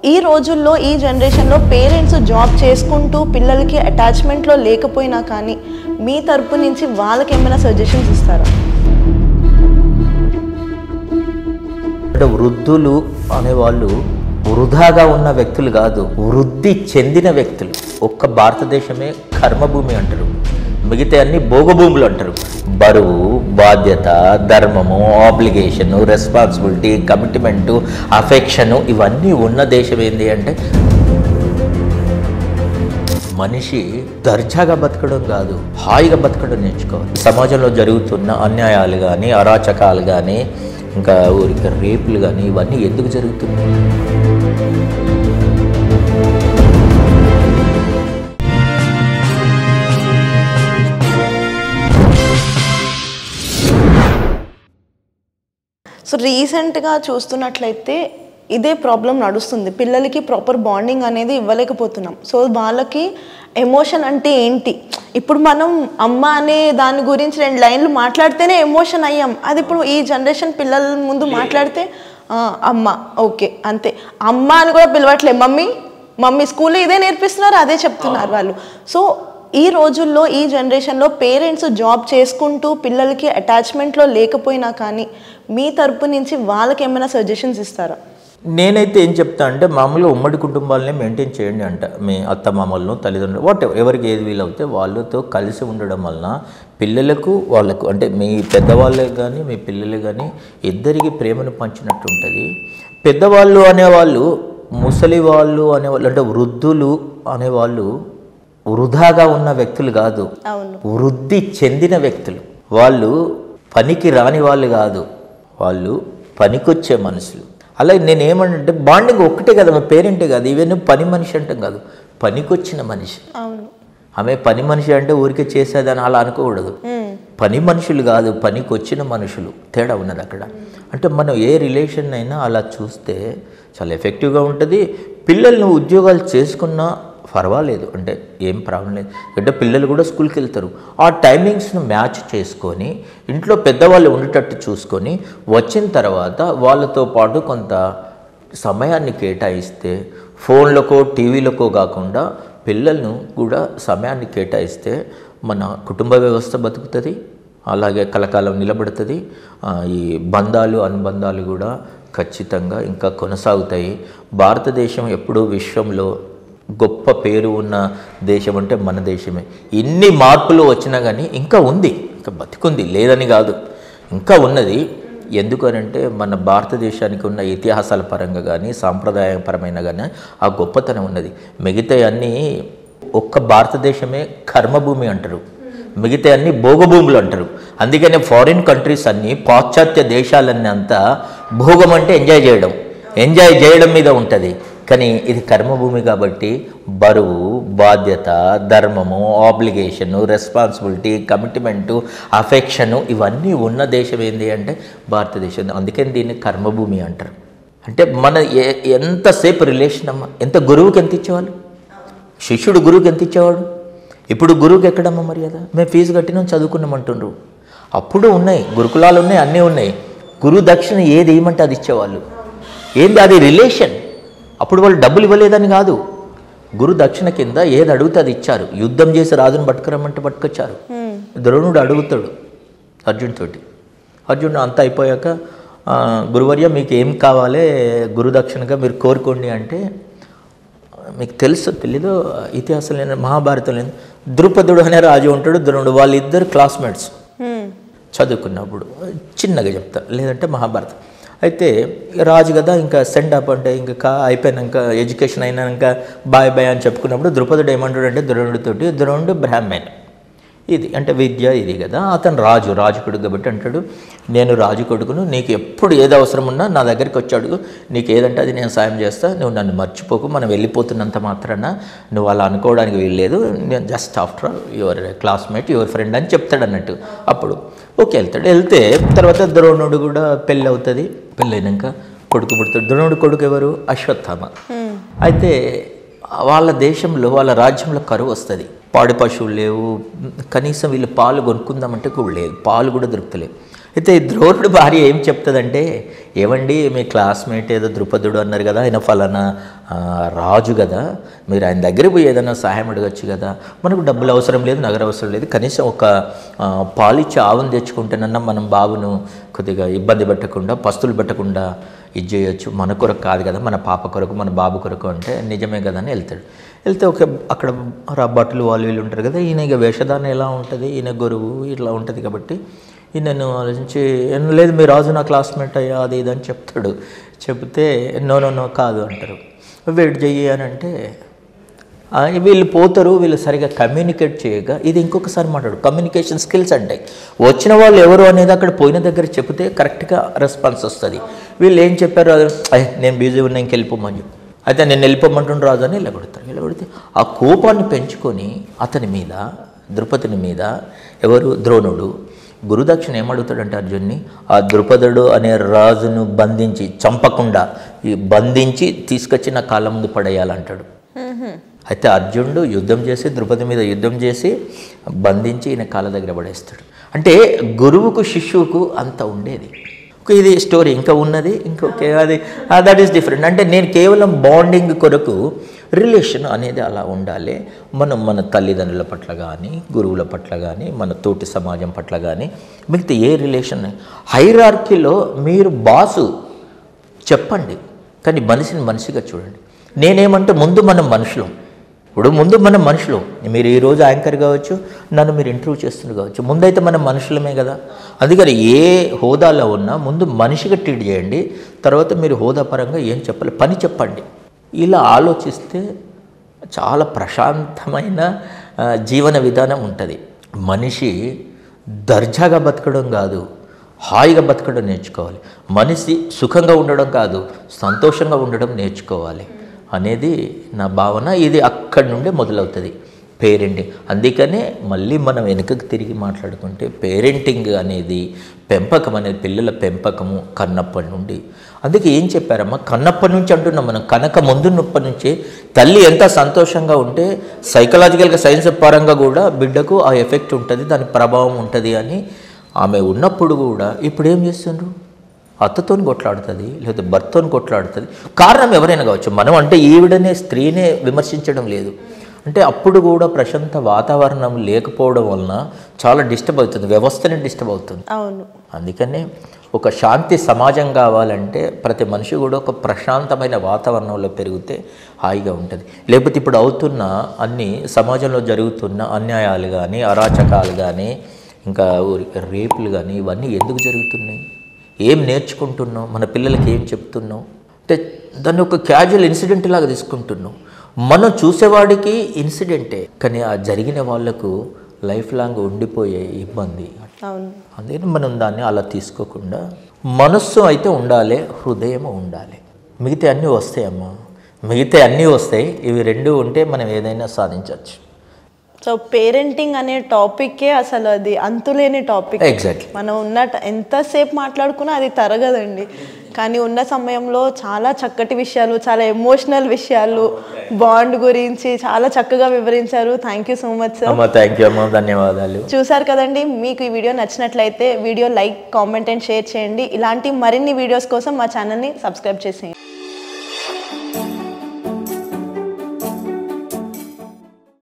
ఈ రోజుల్లో ఈ జనరేషన్లో పేరెంట్స్ జాబ్ చేసుకుంటూ పిల్లలకి అటాచ్మెంట్లో లేకపోయినా కానీ మీ తరపు నుంచి వాళ్ళకి ఏమైనా సజెషన్స్ ఇస్తారా అంటే వృద్ధులు అనేవాళ్ళు వృధాగా ఉన్న వ్యక్తులు కాదు వృద్ధి చెందిన వ్యక్తులు ఒక్క భారతదేశమే కర్మభూమి అంటారు మిగతా అన్ని భోగభూములు అంటారు బరువు బాధ్యత ధర్మము ఆబ్లిగేషను రెస్పాన్సిబిలిటీ కమిట్మెంటు అఫెక్షను ఇవన్నీ ఉన్న దేశం ఏంటి అంటే మనిషి దర్జాగా బతకడం కాదు హాయిగా బతకడం నేర్చుకోవాలి సమాజంలో జరుగుతున్న అన్యాయాలు కానీ అరాచకాలు కానీ ఇంకా ఊరికి రేపులు కానీ ఇవన్నీ ఎందుకు జరుగుతున్నాయి సో రీసెంట్గా చూస్తున్నట్లయితే ఇదే ప్రాబ్లం నడుస్తుంది పిల్లలకి ప్రాపర్ బాండింగ్ అనేది ఇవ్వలేకపోతున్నాం సో వాళ్ళకి ఎమోషన్ అంటే ఏంటి ఇప్పుడు మనం అమ్మ అనే దాని గురించి రెండు లైన్లు మాట్లాడితేనే ఎమోషన్ అయ్యాం అది ఇప్పుడు ఈ జనరేషన్ పిల్లల ముందు మాట్లాడితే "ఆ, అమ్మ ఓకే అంతే అమ్మ అని కూడా పిలవట్లే మమ్మీ మమ్మీ స్కూల్లో ఇదే నేర్పిస్తున్నారు అదే చెప్తున్నారు వాళ్ళు సో ఈ రోజుల్లో ఈ జనరేషన్లో పేరెంట్స్ జాబ్ చేసుకుంటూ పిల్లలకి అటాచ్మెంట్లో లేకపోయినా కానీ మీ తరపు నుంచి వాళ్ళకి ఏమైనా సజెషన్స్ ఇస్తారా నేనైతే ఏం చెప్తా అంటే మామూలుగా ఉమ్మడి కుటుంబాలనే మెయింటైన్ చేయండి అంట మీ అత్త మామలను తల్లిదండ్రులు వాట్ ఎవరికి ఏది వీలవుతే వాళ్ళతో కలిసి ఉండడం వలన పిల్లలకు వాళ్ళకు అంటే మీ పెద్దవాళ్ళకి కానీ మీ పిల్లలు కానీ ఇద్దరికి ప్రేమను పంచినట్టు ఉంటుంది పెద్దవాళ్ళు అనేవాళ్ళు ముసలి వాళ్ళు అనేవాళ్ళు అంటే వృద్ధులు అనేవాళ్ళు వృధాగా ఉన్న వ్యక్తులు కాదు అవును వృద్ధి చెందిన వ్యక్తులు వాళ్ళు పనికి రాని వాళ్ళు కాదు వాళ్ళు పనికొచ్చే మనుషులు అలాగే నేను ఏమంటే బాండింగ్ ఒక్కటే కదా మా పేరెంటే కాదు ఈవెన్ పని మనిషి అంటాం కాదు పనికొచ్చిన మనిషి అవును ఆమె పని మనిషి అంటే ఊరికే చేసేదని అలా అనుకోకూడదు మ్మ్. పని మనుషులు కాదు పనికి వచ్చిన మనుషులు తేడా ఉన్నది అక్కడ అంటే మనం ఏ రిలేషన్ అయినా అలా చూస్తే చాలా ఎఫెక్టివ్గా ఉంటుంది పిల్లల్ని ఉద్యోగాలు చేసుకున్నా పర్వాలేదు అంటే ఏం ప్రాబ్లం లేదు అంటే పిల్లలు కూడా స్కూల్కి వెళ్తారు ఆ టైమింగ్స్ను మ్యాచ్ చేసుకొని ఇంట్లో పెద్దవాళ్ళు ఉండేటట్టు చూసుకొని వచ్చిన తర్వాత వాళ్ళతో పాటు కొంత సమయాన్ని కేటాయిస్తే ఫోన్లకో టీవీలకో కాకుండా పిల్లలను కూడా సమయాన్ని కేటాయిస్తే మన కుటుంబ వ్యవస్థ బతుకుతుంది అలాగే కలకాలం నిలబడుతుంది ఆ, ఈ బంధాలు అనుబంధాలు కూడా ఖచ్చితంగా ఇంకా కొనసాగుతాయి భారతదేశం ఎప్పుడూ విశ్వంలో గొప్ప పేరు ఉన్న దేశం అంటే మన దేశమే ఇన్ని మార్పులు వచ్చినా కానీ ఇంకా ఉంది ఇంకా బతికుంది లేదని కాదు ఇంకా ఉన్నది ఎందుకనంటే మన భారతదేశానికి ఉన్న ఇతిహాసాల పరంగా కానీ సాంప్రదాయపరమైన కానీ ఆ గొప్పతనం ఉన్నది మిగతా అన్నీ ఒక్క భారతదేశమే కర్మభూమి అంటారు మిగతా అన్ని భోగభూములు అంటారు అందుకనే ఫారిన్ కంట్రీస్ అన్నీ పాశ్చాత్య దేశాలన్నీ అంతా భోగం అంటే ఎంజాయ్ చేయడం ఎంజాయ్ చేయడం మీద ఉంటుంది కానీ ఇది కర్మభూమి కాబట్టి బరువు బాధ్యత ధర్మము ఆబ్లిగేషను రెస్పాన్సిబిలిటీ కమిట్మెంటు అఫెక్షను ఇవన్నీ ఉన్న దేశం ఏంటి అంటే భారతదేశం అందుకని దీన్ని కర్మభూమి అంటారు అంటే మన ఏ ఎంతసేపు రిలేషన్ అమ్మ ఎంత గురువుకి ఎంత ఇచ్చేవాళ్ళు శిష్యుడు గురువుకి ఎంత ఇచ్చేవాడు ఇప్పుడు గురువుకి ఎక్కడమ్మ మర్యాద మేము ఫీజు కట్టినాం చదువుకున్నామంటుండ్రు అప్పుడు ఉన్నాయి గురుకులాలు ఉన్నాయి అన్నీ ఉన్నాయి గురు దక్షిణ ఏది ఏమంటే అది ఇచ్చేవాళ్ళు ఏంది అది రిలేషన్ అప్పుడు వాళ్ళు డబ్బులు ఇవ్వలేదని కాదు గురు దక్షిణ కింద ఏది అడిగితే అది ఇచ్చారు యుద్ధం చేసి రాజును పట్టుకురమ్మంటే పట్టుకొచ్చారు ద్రోణుడు అడుగుతాడు అర్జున్ తోటి అర్జునుడు అంతా అయిపోయాక "ఆ, గురువర్య మీకు ఏం కావాలి గురుదక్షిణగా మీరు కోరుకోండి అంటే మీకు తెలుసు తెలీదు ఇతిహాసం లేని మహాభారతం లేదు ద్రుపదుడు అనే రాజు ఉంటాడు ద్రోణుడు వాళ్ళిద్దరు క్లాస్మేట్స్ మ్మ్. చదువుకున్నప్పుడు చిన్నగా చెప్తా లేదంటే మహాభారతం అయితే రాజు కదా ఇంకా సెండ్ అప్ అంటే ఇంకా కా అయిపోయినాక ఎడ్యుకేషన్ అయినాక బాయ్ బాయ్ అని చెప్పుకున్నప్పుడు ద్రుపదుడు ఏమంటాడు అంటే ద్రోణుడితోటి ద్రోణుడు బ్రాహ్మణ్ ఇది అంటే విద్య ఇది కదా అతను రాజు రాజు కొడుకు కాబట్టి అంటాడు నేను రాజు కొడుకును నీకు ఎప్పుడు ఏది అవసరం ఉన్నా నా దగ్గరికి వచ్చాడు నీకు ఏదంటే అది నేను సాయం చేస్తా నువ్వు నన్ను మర్చిపోకు మనం వెళ్ళిపోతున్నంత మాత్రాన నువ్వు అలా అనుకోవడానికి వీల్లేదు నేను just after all your classmate your friend అని చెప్తాడు అన్నట్టు అప్పుడు ఓకే వెళ్తాడు వెళ్తే తర్వాత ద్రోణుడు కూడా పెళ్ళి అవుతుంది పెళ్ళైనాక కొడుకు పుడతాడు ద్రోణుడు కొడుకు ఎవరు అశ్వత్థామ అయితే వాళ్ళ దేశంలో వాళ్ళ రాజ్యంలో కరువు వస్తుంది పాడి పశువులు లేవు కనీసం వీళ్ళు పాలు కొనుక్కుందామంటే కూడా లేదు పాలు కూడా దొరుకుతలేవు అయితే ఈ ద్రోణుడు భార్య ఏం చెప్తుందంటే ఏమండి మీ క్లాస్మేట్ ఏదో ద్రుపదుడు అన్నారు కదా ఆయన ఫలానా ఆ, రాజు కదా మీరు ఆయన దగ్గర పోయి ఏదైనా సహాయం అడగచ్చు కదా మనకు డబ్బులు అవసరం లేదు నగర అవసరం లేదు కనీసం ఒక ఆ, పాలిచ్చి ఆవును తెచ్చుకుంటేనన్నా మనం బాబును కొద్దిగా ఇబ్బంది పెట్టకుండా పస్తులు పెట్టకుండా ఇది చేయొచ్చు మన కొరకు కాదు కదా మన పాప కొరకు మన బాబు కొరకు అంటే నిజమే కదా అని వెళ్తాడు వెళ్తే ఒక అక్కడ రా బట్టలు వాళ్ళు వీళ్ళు ఉంటారు కదా ఈయన ఇక వేషధారణ ఎలా ఉంటుంది ఈయన గొరువు ఇట్లా ఉంటుంది కాబట్టి ఈయనను ఆలోచించి "ఏం లేదు మీ రాజు నా క్లాస్మేట్ అయ్యా అది ఇది అని చెప్తాడు చెప్తే నో నో నో కాదు అంటారు వెయిట్ చెయ్యి అని అంటే ఆ, వీళ్ళు పోతారు వీళ్ళు సరిగా కమ్యూనికేట్ చేయక ఇది ఇంకొకసారి మాట్లాడు కమ్యూనికేషన్ స్కిల్స్ అంటే వచ్చిన వాళ్ళు ఎవరు అనేది అక్కడ పోయిన దగ్గర చెప్తే కరెక్ట్గా రెస్పాన్స్ వస్తుంది వీళ్ళు ఏం చెప్పారు అది, "అయ్, నేను బిజీ ఉన్నా ఇంక వెళ్ళిపోమని చెప్పు అయితే నేను వెళ్ళిపోమంటుండ్రు రాజు అని వెళ్ళగొడతారు వెళ్ళగొడితే ఆ కోపాన్ని పెంచుకొని అతని మీద ద్రుపదిని మీద ఎవరు ద్రోణుడు గురుదక్షిణ ఏమడుగుతాడంటే అర్జున్ని ఆ ద్రుపదుడు అనే రాజును బంధించి చంపకుండా ఈ బంధించి తీసుకొచ్చి నా కాళ్ళ ముందు పడేయాలంటాడు అయితే అర్జునుడు యుద్ధం చేసి ద్రుపది మీద యుద్ధం చేసి బంధించి ఈయన కాళ్ళ దగ్గర పడేస్తాడు అంటే గురువుకు శిష్యువుకు అంత ఉండేది ఒక ఇది స్టోరీ ఇంకా ఉన్నది ఇంకొక అది దట్ ఈస్ డిఫరెంట్ అంటే నేను కేవలం బాండింగ్ కొరకు రిలేషన్ అనేది అలా ఉండాలి మనం మన తల్లిదండ్రుల పట్ల కానీ గురువుల పట్ల కానీ మన తోటి సమాజం పట్ల కానీ మిగతా ఏ రిలేషన్ హైరార్కీలో మీరు బాసు చెప్పండి కానీ మనిషిని మనిషిగా చూడండి నేనేమంటే ముందు మనం మనుషులం ఇప్పుడు ముందు మనం మనుషులు మీరు ఈరోజు యాంకర్ కావచ్చు నన్ను మీరు ఇంటర్వ్యూ చేస్తున్నారు కావచ్చు ముందైతే మనం మనుషులమే కదా అందుకని ఏ హోదాలో ఉన్నా ముందు మనిషిగా ట్రీట్ చేయండి తర్వాత మీరు హోదా పరంగా ఏం చెప్పాలి పని చెప్పండి ఇలా ఆలోచిస్తే చాలా ప్రశాంతమైన ఆ, జీవన విధానం ఉంటుంది మనిషి దర్జాగా బతకడం కాదు హాయిగా బతకడం నేర్చుకోవాలి మనిషి సుఖంగా ఉండడం కాదు సంతోషంగా ఉండడం నేర్చుకోవాలి అనేది నా భావన ఇది అక్కడి నుండే మొదలవుతుంది పేరెంటింగ్ అందుకనే మళ్ళీ మనం వెనుకకు తిరిగి మాట్లాడుకుంటే పేరెంటింగ్ అనేది పెంపకం అనేది పిల్లల పెంపకము కన్నప్పటి నుండి అందుకే ఏం చెప్పారమ్మా కన్నప్పటి నుంచి అంటున్నాం మనం కనక ముందున్నప్పటి నుంచే తల్లి ఎంత సంతోషంగా ఉంటే సైకలాజికల్గా సైన్స్ పరంగా కూడా బిడ్డకు ఆ ఎఫెక్ట్ ఉంటుంది దాని ప్రభావం ఉంటుంది అని ఆమె ఉన్నప్పుడు కూడా ఇప్పుడు ఏం చేస్తుండ్రు అత్తతోని కొట్లాడుతుంది లేదా భర్తతోని కొట్లాడుతుంది కారణం ఎవరైనా కావచ్చు మనం అంటే ఈవిడనే స్త్రీనే విమర్శించడం లేదు అంటే అప్పుడు కూడా ప్రశాంత వాతావరణం లేకపోవడం వలన చాలా డిస్టర్బ్ అవుతుంది వ్యవస్థనే డిస్టర్బ్ అవుతుంది అవును అందుకనే ఒక శాంతి సమాజం కావాలంటే ప్రతి మనిషి కూడా ఒక ప్రశాంతమైన వాతావరణంలో పెరిగితే హాయిగా ఉంటుంది లేకపోతే ఇప్పుడు అవుతున్న అన్ని సమాజంలో జరుగుతున్న అన్యాయాలు కానీ అరాచకాలు కానీ ఇంకా ఊరి- రేపులు కానీ ఇవన్నీ ఎందుకు జరుగుతున్నాయి ఏం నేర్చుకుంటున్నాం మన పిల్లలకి ఏం చెప్తున్నాం అంటే దాన్ని ఒక క్యాజువల్ ఇన్సిడెంట్ లాగా తీసుకుంటున్నాం మనం చూసేవాడికి ఇన్సిడెంటే కానీ ఆ జరిగిన వాళ్ళకు లైఫ్ లాంగ్ ఉండిపోయే ఇబ్బంది అవును అందుకని మనం దాన్ని అలా తీసుకోకుండా మనస్సు అయితే ఉండాలి హృదయం ఉండాలి మిగతా అన్నీ వస్తాయమ్మా మిగతా అన్నీ వస్తాయి ఇవి రెండు ఉంటే మనం ఏదైనా సాధించవచ్చు సో పేరెంటింగ్ అనే టాపిక్కే అసలు అది అంతులేని టాపిక్ ఎగ్జాక్ట్లీ మనం ఉన్న ట- ఎంతసేపు మాట్లాడుకున్నా అది తరగదండి కానీ ఉన్న సమయంలో చాలా చక్కటి విషయాలు చాలా ఎమోషనల్ విషయాలు బాండ్ గురించి చాలా చక్కగా వివరించారు thank you so much sir అమ్మ థ్యాంక్ యూ అమ్మ ధన్యవాదాలు చూసారు కదండి మీకు ఈ వీడియో నచ్చినట్లయితే video like comment and share చేయండి ఇలాంటి మరిన్ని వీడియోస్ కోసం మా ఛానల్ని సబ్స్క్రైబ్ చేసేయండి